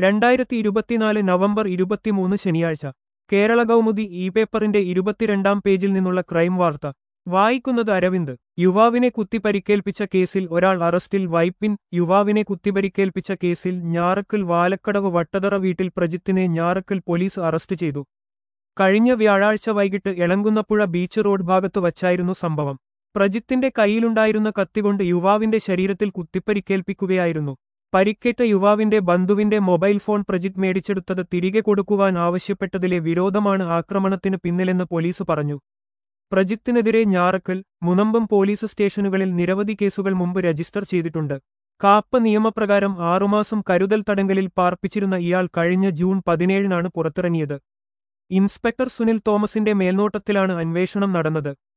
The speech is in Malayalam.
രണ്ടായിരത്തി ഇരുപത്തിനാല് നവംബർ ഇരുപത്തിമൂന്ന് ശനിയാഴ്ച കേരള കൗമുദി ഇ പേപ്പറിന്റെ ഇരുപത്തിരണ്ടാം പേജിൽ നിന്നുള്ള ക്രൈം വാർത്ത വായിക്കുന്നത് അരവിന്ദ് യുവാവിനെ കുത്തിപ്പരിക്കേൽപ്പിച്ച കേസിൽ ഒരാൾ അറസ്റ്റിൽ വൈപ്പിൻ യുവാവിനെ കുത്തിപ്പരിക്കേൽപ്പിച്ച കേസിൽ ഞാറക്കൽ വാലക്കടവ് വട്ടതറ വീട്ടിൽ പ്രജിത്തിനെ ഞാറക്കൽ പോലീസ് അറസ്റ്റ് ചെയ്തു കഴിഞ്ഞ വ്യാഴാഴ്ച വൈകിട്ട് എളങ്കുന്നപ്പുഴ ബീച്ച് റോഡ് ഭാഗത്ത് വച്ചായിരുന്നു സംഭവം പ്രജിത്തിന്റെ കയ്യിലുണ്ടായിരുന്ന കത്തികൊണ്ട് യുവാവിന്റെ ശരീരത്തിൽ കുത്തിപ്പരിക്കേൽപ്പിക്കുകയായിരുന്നു പരിക്കേറ്റ യുവാവിന്റെ ബന്ധുവിന്റെ മൊബൈൽ ഫോൺ പ്രജിത്ത് മേടിച്ചെടുത്തത് തിരികെ കൊടുക്കുവാൻ ആവശ്യപ്പെട്ടതിലെ വിരോധമാണ് ആക്രമണത്തിന് പിന്നിലെന്ന് പോലീസ് പറഞ്ഞു പ്രജിത്തിനെതിരെ ഞാറക്കൽ മുനമ്പം പോലീസ് സ്റ്റേഷനുകളിൽ നിരവധി കേസുകൾ മുമ്പ് രജിസ്റ്റർ ചെയ്തിട്ടുണ്ട് കാപ്പ നിയമപ്രകാരം ആറുമാസം കരുതൽ തടങ്കലിൽ പാർപ്പിച്ചിരുന്ന ഇയാൾ കഴിഞ്ഞ ജൂൺ പതിനേഴിനാണ് പുറത്തിറങ്ങിയത് ഇൻസ്പെക്ടർ സുനിൽ തോമസിന്റെ മേൽനോട്ടത്തിലാണ് അന്വേഷണം നടന്നത്